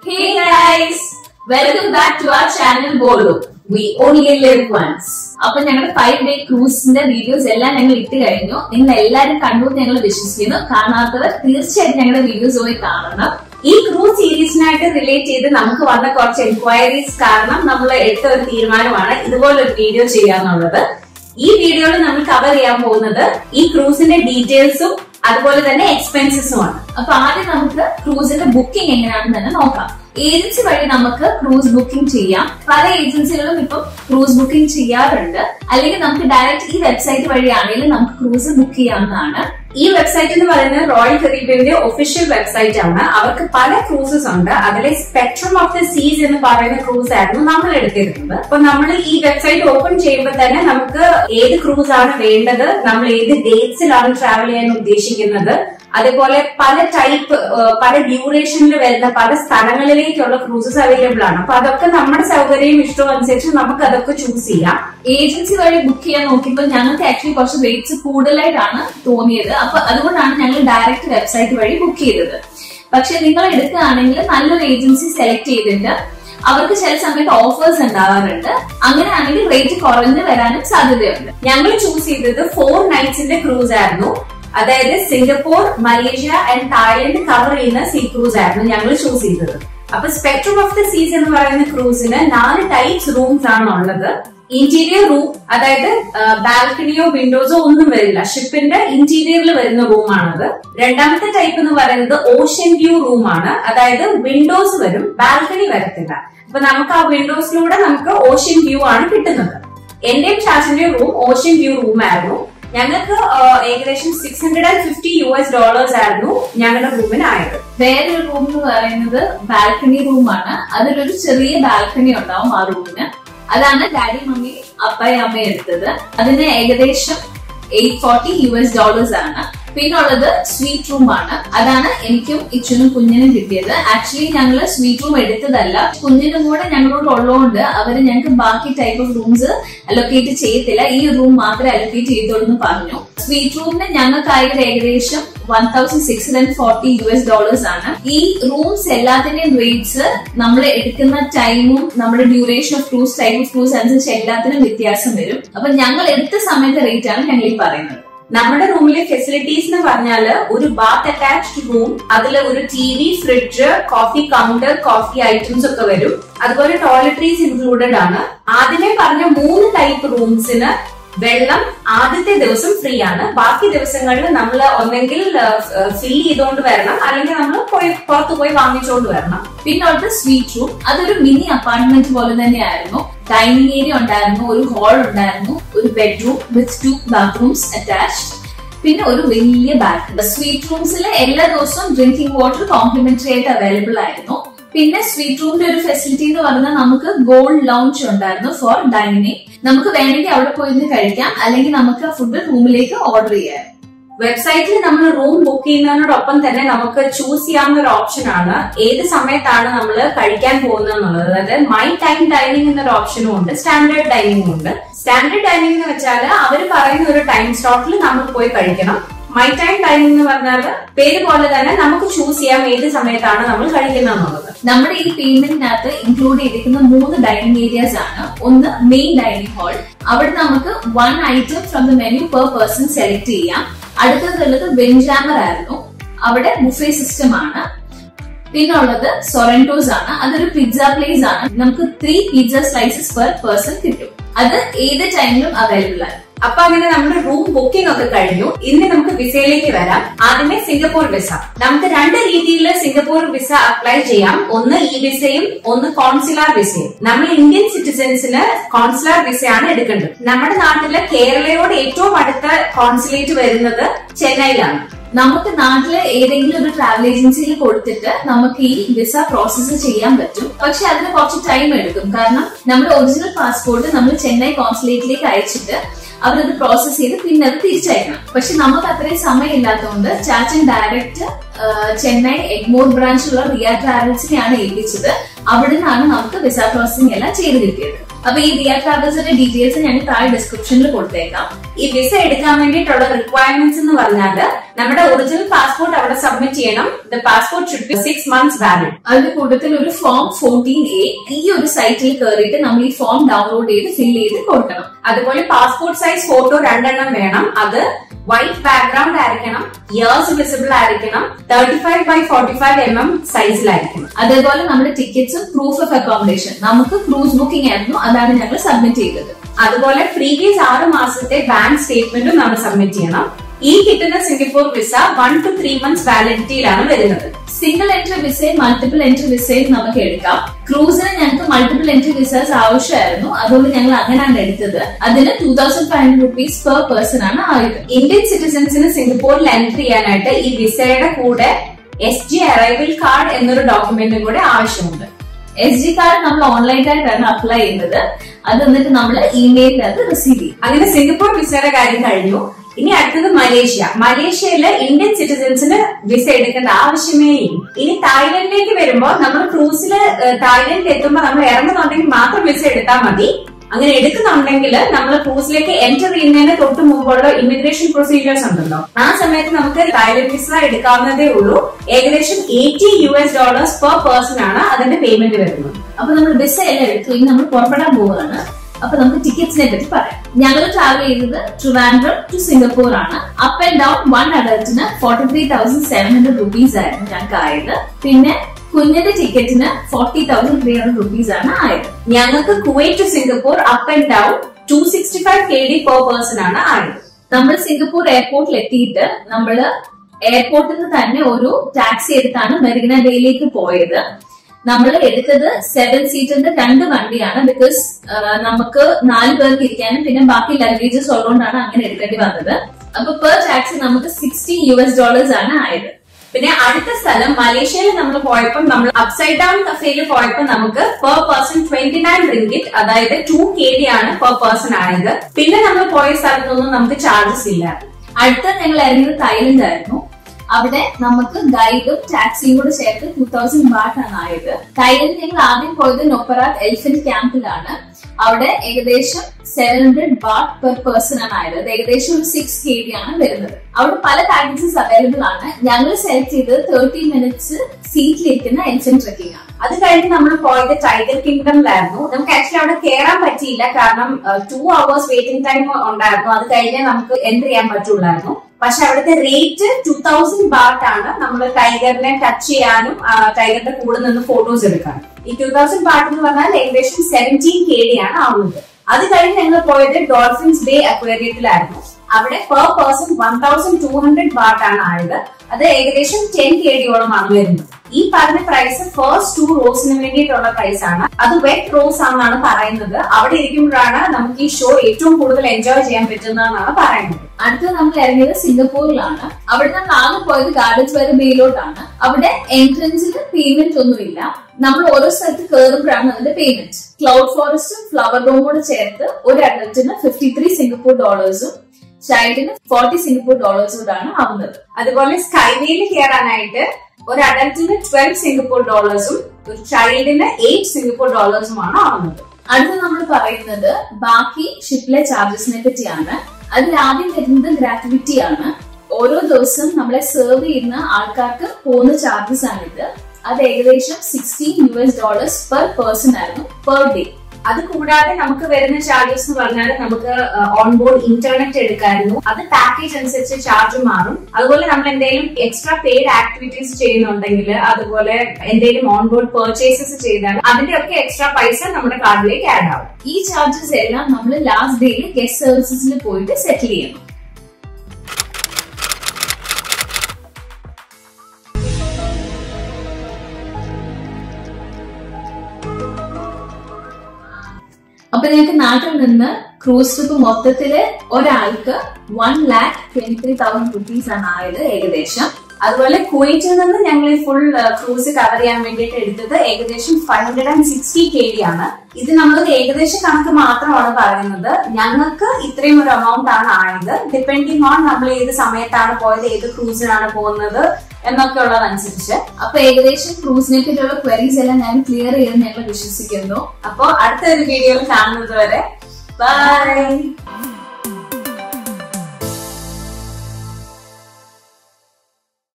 Hey guys! Welcome back to our channel Bolo. We only live once. അപ്പൊ ഞങ്ങളുടെ five day ക്രൂസിന്റെ videos എല്ലാം ഞങ്ങൾ ഇട്ട് കഴിഞ്ഞു നിങ്ങൾ എല്ലാവരും കണ്ടു എന്ന് ഞങ്ങൾ വിശ്വസിക്കുന്നു കാണാത്തവർ തീർച്ചയായിട്ടും ഞങ്ങളുടെ വീഡിയോസ് പോയി കാണണം ഈ ക്രൂസ് സീരീസിനായിട്ട് റിലേറ്റ് ചെയ്ത് നമുക്ക് വന്ന കുറച്ച് എൻക്വയറീസ് കാരണം നമ്മൾ എടുത്ത ഒരു തീരുമാനമാണ് ഇതുപോലൊരു വീഡിയോ ചെയ്യാന്നുള്ളത് ഈ വീഡിയോയിൽ നമ്മൾ കവർ ചെയ്യാൻ പോകുന്നത് ഈ ക്രൂസിന്റെ ഡീറ്റെയിൽസും അതുപോലെ തന്നെ എക്സ്പെൻസസും ആണ് അപ്പൊ ആദ്യം നമുക്ക് ക്രൂസിന്റെ ബുക്കിംഗ് എങ്ങനെയാണെന്ന് തന്നെ നോക്കാം ഏജൻസി വഴി നമുക്ക് ക്രൂസ് ബുക്കിംഗ് ചെയ്യാം പല ഏജൻസികളും ഇപ്പം ക്രൂസ് ബുക്കിംഗ് ചെയ്യാറുണ്ട് അല്ലെങ്കിൽ നമുക്ക് ഡയറക്റ്റ് ഈ വെബ്സൈറ്റ് വഴിയാണെങ്കിലും നമുക്ക് ക്രൂസ് ബുക്ക് ചെയ്യാവുന്നതാണ് ഈ വെബ്സൈറ്റ് എന്ന് പറയുന്നത് റോയൽ കരീബിയന്റെ ഒഫീഷ്യൽ വെബ്സൈറ്റ് ആണ് അവർക്ക് പല ക്രൂസസ് ഉണ്ട് അതിലെ സ്പെക്ട്രം ഓഫ് ദ സീസ് എന്ന് പറയുന്ന ക്രൂസ് ആയിരുന്നു നമ്മൾ എടുത്തിരുന്നത് അപ്പൊ നമ്മൾ ഈ വെബ്സൈറ്റ് ഓപ്പൺ ചെയ്യുമ്പോൾ തന്നെ നമുക്ക് ഏത് ക്രൂസ് ആണ് വേണ്ടത് നമ്മൾ ഏത് ഡേറ്റ്സിലാണ് ട്രാവൽ ചെയ്യാൻ ഉദ്ദേശിക്കുന്നത് അതേപോലെ പല ടൈപ്പ് പല ഡ്യൂറേഷനിൽ വരുന്ന പല സ്ഥലങ്ങളിലേക്കുള്ള ക്രൂസസ് അവൈലബിൾ ആണ് അപ്പൊ അതൊക്കെ നമ്മുടെ സൗകര്യം ഇഷ്ടവും അനുസരിച്ച് നമുക്ക് അതൊക്കെ ചൂസ് ചെയ്യാം ഏജൻസി വഴി ബുക്ക് ചെയ്യാൻ നോക്കിയപ്പോൾ ഞങ്ങൾക്ക് ആക്ച്വലി കുറച്ച് റേറ്റ്സ് കൂടുതലായിട്ടാണ് തോന്നിയത് അപ്പൊ അതുകൊണ്ടാണ് ഞങ്ങൾ ഡയറക്റ്റ് വെബ്സൈറ്റ് വഴി ബുക്ക് ചെയ്തത് പക്ഷെ നിങ്ങൾ എടുക്കുകയാണെങ്കിൽ നല്ലൊരു ഏജൻസി സെലക്ട് ചെയ്തിട്ട് അവർക്ക് ചില സമയത്ത് ഓഫേഴ്സ് ഉണ്ടാവാറുണ്ട് അങ്ങനെയാണെങ്കിൽ റേറ്റ് കുറഞ്ഞു വരാനും സാധ്യതയുണ്ട് ഞങ്ങൾ ചൂസ് ചെയ്തത് ഫോർ നൈറ്റ്സിന്റെ ക്രൂസ് ആയിരുന്നു അതായത് Singapore Malaysia and Thailand cover ചെയ്യുന്ന സീ ക്രൂസ് ആയിരുന്നു ഞങ്ങൾ ചൂസ് ചെയ്തത് അപ്പൊ സ്പെക്ട്രം ഓഫ് ദ സീസ് എന്ന് പറയുന്ന ക്രൂസിന് നാല് ടൈപ്സ് റൂംസ് ആണ് ഉള്ളത് ഇന്റീരിയർ റൂം അതായത് ബാൽക്കണിയോ വിൻഡോസോ ഒന്നും വരില്ല ഷിപ്പിന്റെ ഇന്റീരിയറിൽ വരുന്ന റൂമാണത് രണ്ടാമത്തെ ടൈപ്പ് എന്ന് പറയുന്നത് ഓഷ്യൻ വ്യൂ റൂമാണ് അതായത് വിൻഡോസ് വരും ബാൽക്കണി വരത്തില്ല അപ്പൊ നമുക്ക് ആ വിൻഡോസിലൂടെ നമുക്ക് ഓഷ്യൻ വ്യൂ ആണ് കിട്ടുന്നത് എന്റെയും ഷാസിന്റെയും റൂം ഓഷ്യൻ വ്യൂ റൂം ആയിരുന്നു ഞങ്ങൾക്ക് ഏകദേശം six hundred and fifty US എസ് ഡോളേഴ്സ് ആയിരുന്നു ഞങ്ങളുടെ റൂമിനായത് വേറൊരു റൂം എന്ന് പറയുന്നത് ബാൽക്കണി റൂമാണ് അതിലൊരു ചെറിയ ബാൽക്കണി ഉണ്ടാവും ആ റൂമിന് അതാണ് ഡാഡി മമ്മി അപ്പായി അമ്മ എടുത്തത് അതിന് ഏകദേശം എയ്റ്റ് ഫോർട്ടി യു എസ് ഡോളേഴ്സ് ആണ് പിന്നുള്ളത് സ്വീറ്റ് റൂം ആണ് അതാണ് എനിക്കും ഇച്ചനും കുഞ്ഞിനും കിട്ടിയത് ആക്ച്വലി ഞങ്ങൾ സ്വീറ്റ് റൂം എടുത്തതല്ല കുഞ്ഞിനും കൂടെ ഞങ്ങളോട് ഉള്ളതുകൊണ്ട് അവര് ഞങ്ങൾക്ക് ബാക്കി ടൈപ്പ് ഓഫ് റൂംസ് അലൊക്കേറ്റ് ചെയ്യത്തില്ല ഈ റൂം മാത്രമേ അലൊക്കേറ്റ് ചെയ്തോളൂ എന്ന് പറഞ്ഞു സ്വീറ്റ് റൂമിന് ഞങ്ങൾക്കായത് ഏകദേശം one thousand six hundred forty US എസ് ഡോളേഴ്സ് ആണ് ഈ റൂംസ് എല്ലാത്തിന്റെയും റേറ്റ്സ് നമ്മൾ എടുക്കുന്ന ടൈമും നമ്മുടെ duration of cruise type of cruise അനുസരിച്ച് എല്ലാത്തിനും വ്യത്യാസം വരും അപ്പൊ ഞങ്ങൾ എടുത്ത സമയത്തെ റേറ്റ് ആണ് ഞങ്ങൾ ഈ പറയുന്നത് നമ്മുടെ റൂമിലെ ഫെസിലിറ്റീസ് എന്ന് പറഞ്ഞാല് ഒരു ബാത്ത് അറ്റാച്ച്ഡ് റൂം അതിൽ ഒരു T V fridge coffee counter coffee items ഒക്കെ വരും അതുപോലെ ടോയ്ലറ്ററീസ് ഇൻക്ലൂഡഡ് ആണ് ആദ്യമേ പറഞ്ഞ മൂന്ന് ടൈപ്പ് റൂംസിന് വെള്ളം ആദ്യത്തെ ദിവസം ഫ്രീ ആണ് ബാക്കി ദിവസങ്ങളിൽ നമ്മൾ ഒന്നെങ്കിൽ ഫിൽ ചെയ്തുകൊണ്ട് വരണം അല്ലെങ്കിൽ നമ്മൾ പോയി പുറത്ത് പോയി വാങ്ങിച്ചുകൊണ്ട് വരണം പിന്നുള്ളത് സ്വീറ്റ് റൂം അതൊരു മിനി അപ്പാർട്ട്മെന്റ് പോലെ തന്നെയായിരുന്നു ഡൈനിങ് ഏരിയ ഉണ്ടായിരുന്നു ഒരു ഹാൾ ഉണ്ടായിരുന്നു ഒരു bedroom with two bathrooms attached പിന്നെ ഒരു വലിയ ബാൽക്കണി സ്വീറ്റ് റൂംസിൽ എല്ലാ ദിവസവും ഡ്രിങ്കിങ് വാട്ടർ കോംപ്ലിമെന്ററി ആയിട്ട് അവൈലബിൾ ആയിരുന്നു പിന്നെ സ്വീറ്റ് റൂമിന്റെ ഒരു ഫെസിലിറ്റി എന്ന് പറഞ്ഞാൽ നമുക്ക് ഗോൾഡ് ലൗഞ്ച് ഉണ്ടായിരുന്നു ഫോർ ഡൈനിങ് നമുക്ക് വേണമെങ്കിൽ അവിടെ പോയിരുന്ന് കഴിക്കാം അല്ലെങ്കിൽ നമുക്ക് ഫുഡ് റൂമിലേക്ക് ഓർഡർ ചെയ്യാം വെബ്സൈറ്റിൽ നമ്മൾ റൂം ബുക്ക് ചെയ്യുന്നതിനോടൊപ്പം തന്നെ നമുക്ക് ചൂസ് ചെയ്യാവുന്ന ഒരു ഓപ്ഷൻ ആണ് ഏത് സമയത്താണ് നമ്മൾ കഴിക്കാൻ പോകുന്നത് എന്നുള്ളത് അതായത് മൈ ടൈം ഡൈനിങ് എന്നൊരു ഓപ്ഷനും ഉണ്ട് സ്റ്റാൻഡേർഡ് ഡൈനിങ് ഉണ്ട് സ്റ്റാൻഡേർഡ് ഡൈനിങ് എന്ന് വെച്ചാൽ അവർ പറയുന്ന ഒരു ടൈം സ്ലോട്ടിൽ നമ്മൾ പോയി കഴിക്കണം മൈ ടൈം ഡൈനിങ് എന്ന് പറഞ്ഞാൽ പേര് പോലെ തന്നെ നമുക്ക് ചൂസ് ചെയ്യാം ഏത് സമയത്താണ് നമ്മൾ കഴിക്കുന്നത് എന്നുള്ളത് നമ്മുടെ ഈ പേയ്മെന്റിനകത്ത് ഇൻക്ലൂഡ് ചെയ്തിരിക്കുന്ന മൂന്ന് ഡൈനിങ് ഏരിയാസ് ആണ് ഒന്ന് മെയിൻ ഡൈനിങ് ഹാൾ അവിടെ നമുക്ക് one item from the menu per person select ചെയ്യാം അടുത്തതുള്ളത് ബെഞ്ചാമർ ആയിരുന്നു അവിടെ ബുഫേ സിസ്റ്റം ആണ് പിന്നെ ഉള്ളത് സൊറന്റോസ് ആണ് അതൊരു പിസ്സ പ്ലേസ് ആണ് നമുക്ക് three pizza slices per person കിട്ടും അത് ഏത് ടൈമിലും അവൈലബിൾ ആണ് അപ്പൊ അങ്ങനെ നമ്മുടെ റൂം ബുക്കിംഗ് ഒക്കെ കഴിഞ്ഞു ഇനി നമുക്ക് വിസയിലേക്ക് വരാം ആദ്യമേ സിംഗപ്പൂർ വിസ നമുക്ക് രണ്ട് രീതിയിൽ സിംഗപ്പൂർ വിസ അപ്ലൈ ചെയ്യാം ഒന്ന് ഇ വിസയും ഒന്ന് കോൺസുലാർ വിസയും നമ്മൾ ഇന്ത്യൻ സിറ്റിസൺസിന് കോൺസുലാർ വിസയാണ് എടുക്കേണ്ടത് നമ്മുടെ നാട്ടിലെ കേരളയോട് ഏറ്റവും അടുത്ത കോൺസുലേറ്റ് വരുന്നത് ചെന്നൈയിലാണ് നമുക്ക് നാട്ടില് ഏതെങ്കിലും ഒരു ട്രാവൽ ഏജൻസിയിൽ കൊടുത്തിട്ട് നമുക്ക് ഈ വിസ പ്രോസസ്സ് ചെയ്യാൻ പറ്റും പക്ഷെ അതിന് കുറച്ച് ടൈം എടുക്കും കാരണം നമ്മുടെ ഒറിജിനൽ പാസ്പോർട്ട് നമ്മൾ ചെന്നൈ കോൺസുലേറ്റിലേക്ക് അയച്ചിട്ട് അവരത് പ്രോസസ് ചെയ്ത് പിന്നെ അത് തിരിച്ചയക്കണം പക്ഷെ നമുക്ക് അത്രയും സമയം ഇല്ലാത്തതുകൊണ്ട് ചാച്ചൻ ഡയറക്റ്റ് ആ, ചെന്നൈ എഗ്മോർ ബ്രാഞ്ചിലുള്ള റിയ ട്രാവൽസിനെയാണ് ഏൽപ്പിച്ചത് അവിടെ നിന്നാണ് നമുക്ക് വിസ പ്രോസസിംഗ് എല്ലാം ചെയ്ത് കിട്ടിയത് അപ്പൊ ഈ റിയ ട്രാവൽസിന്റെ ഡീറ്റെയിൽസ് ഞാൻ താഴെ ഡിസ്ക്രിപ്ഷനിൽ കൊടുത്തേക്കാം ഈ വിസ എടുക്കാൻ വേണ്ടിയിട്ടുള്ള റിക്വയർമെന്റ്സ് എന്ന് പറഞ്ഞാല് നമ്മുടെ ഒറിജിനൽ പാസ്പോർട്ട് അവിടെ സബ്മിറ്റ് ചെയ്യണം the passport should be six months valid അതിന്റെ കൂട്ടത്തിൽ ഒരു ഫോം ഫോർട്ടീൻ എ ഈ ഒരു സൈറ്റിൽ കയറിയിട്ട് നമ്മൾ ഈ ഫോം ഡൗൺലോഡ് ചെയ്ത് ഫിൽ ചെയ്ത് കൊടുക്കണം അതുപോലെ പാസ്പോർട്ട് സൈസ് ഫോട്ടോ രണ്ടെണ്ണം വേണം അത് വൈറ്റ് ബാക്ക്ഗ്രൗണ്ട് ആയിരിക്കണം ഇയേഴ്സ് വിസിബിൾ ആയിരിക്കണം thirty five by forty five M M സൈസിലായിരിക്കണം അതേപോലെ നമ്മുടെ ടിക്കറ്റ്സും പ്രൂഫ് ഓഫ് അക്കോമഡേഷൻ നമുക്ക് ക്രൂസ് ബുക്കിംഗ് ആയിരുന്നു അതാണ് ഞങ്ങൾ സബ്മിറ്റ് ചെയ്തത് അതുപോലെ പ്രീവിയസ് ആറ് മാസത്തെ ബാങ്ക് സ്റ്റേറ്റ്മെന്റും നമ്മൾ സബ്മിറ്റ് ചെയ്യണം ഈ കിട്ടുന്ന Singapore visa one two three months വാലിഡിറ്റിയിലാണ് വരുന്നത് സിംഗിൾ എൻട്രി വിസയും മൾട്ടിപ്പിൾ എൻട്രി വിസയും നമുക്ക് എടുക്കാം ക്രൂസിന് ഞങ്ങൾക്ക് മൾട്ടിപ്പിൾ എൻട്രി വിസസ് ആവശ്യമായിരുന്നു അതുകൊണ്ട് ഞങ്ങൾ അങ്ങനെയാണ് എടുത്തത് അതിന് two thousand five hundred rupees per person ആണ് ആയത് ഇന്ത്യൻ സിറ്റിസൺസിന് സിംഗപ്പൂരിൽ എൻട്രി ചെയ്യാനായിട്ട് ഈ വിസയുടെ കൂടെ എസ് ജി അറൈവൽ കാർഡ് എന്നൊരു ഡോക്യുമെന്റും കൂടെ ആവശ്യമുണ്ട് എസ് ജി കാർഡ് നമ്മൾ ഓൺലൈനായിട്ടാണ് അപ്ലൈ ചെയ്യുന്നത് അത് എന്നിട്ട് നമ്മൾ ഇമെയിലിൽ അത് റിസീവ് ചെയ്യും അങ്ങനെ സിംഗപ്പൂർ വിസയുടെ കാര്യം കഴിഞ്ഞു ഇനി അടുത്തത് മലേഷ്യ മലേഷ്യയില് ഇന്ത്യൻ സിറ്റിസൺസിന് വിസ എടുക്കേണ്ട ആവശ്യമേ ഇല്ല ഇനി തായ്ലൻഡിലേക്ക് വരുമ്പോൾ നമ്മൾ ക്രൂസില് തായ്ലൻഡിൽ എത്തുമ്പോൾ നമ്മൾ ഇറങ്ങുന്നുണ്ടെങ്കിൽ മാത്രം വിസ എടുത്താൽ മതി അങ്ങനെ എടുക്കുന്നുണ്ടെങ്കിൽ നമ്മൾ ക്രൂസിലേക്ക് എൻറ്റർ ചെയ്യുന്നതിന് തൊട്ട് മുമ്പുള്ള ഇമിഗ്രേഷൻ പ്രൊസീജിയേഴ്സ് ഉണ്ടല്ലോ ആ സമയത്ത് നമുക്ക് തായ്ലൻഡ് വിസ എടുക്കാവുന്നതേ ഉള്ളൂ ഏകദേശം എയ്റ്റി യു എസ് ഡോളേഴ്സ് പെർ പേഴ്സൺ ആണ് അതിന്റെ പേയ്മെന്റ് വരുന്നത് അപ്പൊ നമ്മൾ വിസ എല്ലാം എടുത്തു ഇനി നമ്മൾ പുറപ്പെടാൻ പോവുകയാണ് അപ്പൊ നമുക്ക് ടിക്കറ്റ്സിനെ പറ്റി പറയാം ഞങ്ങൾ ട്രാവൽ ചെയ്തത് ട്രിവാൻഡ്രം ടു സിംഗപ്പൂർ ആണ് അപ്പ് ആൻഡ് ഡൗൺ വൺ അഡൽറ്റിന് forty three thousand seven hundred rupees ആയിരുന്നു ഞങ്ങൾക്ക് ആയത് പിന്നെ കുഞ്ഞിന്റെ ടിക്കറ്റിന് forty thousand three hundred rupees ആണ് ആയത് ഞങ്ങൾക്ക് Kuwait to Singapore up and down two sixty five K D per person ആണ് ആയത് നമ്മൾ സിംഗപ്പൂർ എയർപോർട്ടിൽ എത്തിയിട്ട് നമ്മള് എയർപോർട്ടിൽ നിന്ന് തന്നെ ഒരു ടാക്സി എടുത്താണ് മെറിന ബേയിലേക്ക് പോയത് നമ്മൾ എടുത്തത് സെവൻ സീറ്ററിന്റെ രണ്ട് വണ്ടിയാണ് ബിക്കോസ് നമുക്ക് നാല് പേർക്ക് ഇരിക്കാനും പിന്നെ ബാക്കി ലഗേജസ് ഉള്ളതുകൊണ്ടാണ് അങ്ങനെ എടുക്കേണ്ടി വന്നത് അപ്പൊ പെർ ടാക്സി നമുക്ക് സിക്സ്റ്റി യു എസ് ഡോളേഴ്സ് ആണ് ആയത് പിന്നെ അടുത്ത സ്ഥലം മലേഷ്യയിൽ നമ്മൾ പോയപ്പോൾ നമ്മൾ അപ്സൈഡ് ഡൗൺ കഫേയിൽ പോയപ്പോൾ നമുക്ക് per person twenty nine ringgit അതായത് ടു കെ ഡി ആണ് പെർ പേഴ്സൺ ആയത് പിന്നെ നമ്മൾ പോയ സ്ഥലത്തൊന്നും നമുക്ക് ചാർജസ് ഇല്ല അടുത്ത ഞങ്ങൾ ഇറങ്ങിയത് തായ്ലൻഡ് ആയിരുന്നു അവിടെ നമുക്ക് ഗൈഡും ടാക്സിയും കൂടെ ചേർത്ത് ടൂ തൗസൻഡ് ബാട്ട് ആണ് ആയത് തായ്ലൻഡ് ഞങ്ങൾ ആദ്യം പോയത് നൊപ്പറാത്ത് എലിഫന്റ് ക്യാമ്പിലാണ് അവിടെ ഏകദേശം seven hundred baht per person ആണ് ആയത് അത് ഏകദേശം ഒരു സിക്സ് കെ ഡി ആണ് വരുന്നത് അവിടെ പല പാക്കേജസ് അവൈലബിൾ ആണ് ഞങ്ങൾ സെലക്ട് ചെയ്തത് തേർട്ടി മിനിറ്റ്സ് സീറ്റിലിരിക്കുന്ന എലിഫന്റ് ട്രക്കിംഗ് ആണ് അത് കഴിഞ്ഞ് നമ്മൾ പോയത് ടൈഗർ കിങ്ഡമിലായിരുന്നു നമുക്ക് ആക്ച്വലി അവിടെ കയറാൻ പറ്റിയില്ല കാരണം ടു അവേഴ്സ് വെയിറ്റിംഗ് ടൈം ഉണ്ടായിരുന്നു അത് കഴിഞ്ഞേ നമുക്ക് എൻട്രി ചെയ്യാൻ പറ്റുള്ളായിരുന്നു പക്ഷെ അവിടുത്തെ റേറ്റ് ടു തൗസൻഡ് ബാട്ട് ആണ് നമ്മൾ ടൈഗറിനെ ടച്ച് ചെയ്യാനും ആ, ടൈഗറിന്റെ കൂടെ നിന്ന് ഫോട്ടോസ് എടുക്കാനും ഈ ടു തൗസൻഡ് ബാട്ട് എന്ന് പറഞ്ഞാൽ ഏകദേശം സെവൻറ്റീൻ കെ ഡി ആണ് ആവുന്നത് അത് കഴിഞ്ഞ് ഞങ്ങൾ പോയത് ഡോൾഫിൻസ് ബേ അക്വേറിയത്തിലായിരുന്നു അവിടെ per person one thousand two hundred baht ആണ് ആയത് അത് ഏകദേശം ടെൻ കെ ഡിയോളമാണ് വരുന്നത് ഈ പറഞ്ഞ പ്രൈസ് ഫസ്റ്റ് ടു റോസിന് വേണ്ടിയിട്ടുള്ള പ്രൈസ് ആണ് അത് വെറ്റ് റോസ് ആണെന്നാണ് പറയുന്നത് അവിടെ ഇരിക്കുമ്പോഴാണ് നമുക്ക് ഈ ഷോ ഏറ്റവും കൂടുതൽ എൻജോയ് ചെയ്യാൻ പറ്റുന്നതെന്നാണ് പറയുന്നത് അടുത്തത് നമ്മൾ ഇറങ്ങിയത് സിംഗപ്പൂരിലാണ് അവിടെ നമ്മൾ ആകെ പോയത് ഗാർഡൻസ് വരെ ബേയിലോട്ടാണ് അവിടെ എൻട്രൻസിൽ പേയ്മെന്റ് ഒന്നുമില്ല നമ്മൾ ഓരോ സ്ഥലത്ത് കയറുമ്പോഴാണ് അതിന്റെ പേയ്മെന്റ് ക്ലൗഡ് ഫോറസ്റ്റും ഫ്ലവർ ഡോം കൂടെ ചേർത്ത് ഒരു അഡൽറ്റിന് ഫിഫ്റ്റി ത്രീ സിംഗപ്പൂർ ഡോളേഴ്സും ചൈൽഡിന് ഫോർട്ടി സിംഗപ്പൂർ ഡോളേഴ്സും ആണ് ആവുന്നത് അതുപോലെ സ്കൈവേയിൽ കയറാനായിട്ട് ഒരു അഡൽറ്റിന് ട്വൽവ് സിംഗപ്പൂർ ഡോളേഴ്സും ഒരു ചൈൽഡിന് എയ്റ്റ് സിംഗപ്പൂർ ഡോളേഴ്സുമാണ് ആവുന്നത് അടുത്ത് നമ്മൾ പറയുന്നത് ബാക്കി ഷിപ്പിലെ ചാർജസിനെ പറ്റിയാണ് അതിൽ ആദ്യം വരുന്നത് ഗ്രാറ്റുവിറ്റി ആണ് ഓരോ ദിവസം നമ്മളെ സെർവ് ചെയ്യുന്ന ആൾക്കാർക്ക് പോകുന്ന ചാർജസ് ആണിത് അത് ഏകദേശം സിക്സ്റ്റീൻ യു എസ് ഡോളേഴ്സ് പെർ പേഴ്സൺ ആയിരുന്നു പെർ ഡേ അത് കൂടാതെ നമുക്ക് വരുന്ന ചാർജസ് എന്ന് പറഞ്ഞാൽ നമുക്ക് ഓൺബോർഡ് ഇന്റർനെറ്റ് എടുക്കായിരുന്നു അത് പാക്കേജ് അനുസരിച്ച് ചാർജ് മാറും അതുപോലെ നമ്മൾ എന്തെങ്കിലും എക്സ്ട്രാ പെയ്ഡ് ആക്ടിവിറ്റീസ് ചെയ്യുന്നുണ്ടെങ്കിൽ അതുപോലെ എന്തെങ്കിലും ഓൺബോർഡ് പെർച്ചേസസ് ചെയ്താൽ അതിന്റെ ഒക്കെ എക്സ്ട്രാ പൈസ നമ്മുടെ കാർഡിലേക്ക് ആഡ് ആവും ഈ ചാർജസ് എല്ലാം നമ്മൾ ലാസ്റ്റ് ഡേയിൽ ഗസ്റ്റ് സർവീസസിൽ പോയിട്ട് സെറ്റിൽ ചെയ്യണം അപ്പൊ നിങ്ങൾക്ക് നാട്ടിൽ നിന്ന് ക്രൂസ് ട്രിപ്പ് മൊത്തത്തില് ഒരാൾക്ക് one lakh twenty three thousand rupees ആണ് ആയത് ഏകദേശം അതുപോലെ കുവൈറ്റിൽ നിന്ന് ഞങ്ങൾ ഈ ഫുൾ ക്രൂസ് കവർ ചെയ്യാൻ വേണ്ടിയിട്ട് എടുത്തത് ഏകദേശം five hundred and sixty K D ആണ് ഇത് നമ്മളൊരു ഏകദേശ കണക്ക് മാത്രമാണ് പറയുന്നത് ഞങ്ങൾക്ക് ഇത്രയും ഒരു എമൗണ്ട് ആണ് ആയത് ഡിപ്പെൻഡിങ് ഓൺ നമ്മൾ ഏത് സമയത്താണ് പോയത് ഏത് ക്രൂസിനാണ് പോകുന്നത് എന്നൊക്കെ ഉള്ളതനുസരിച്ച് അപ്പൊ ഏകദേശം ക്രൂസിനെ പറ്റിയുള്ള ക്വയറീസ് എല്ലാം ഞാൻ ക്ലിയർ ചെയ്ത് ഞങ്ങൾ വിശ്വസിക്കുന്നു അപ്പോൾ അടുത്ത ഒരു വീഡിയോയിൽ കാണുന്നത് വരെ ബൈ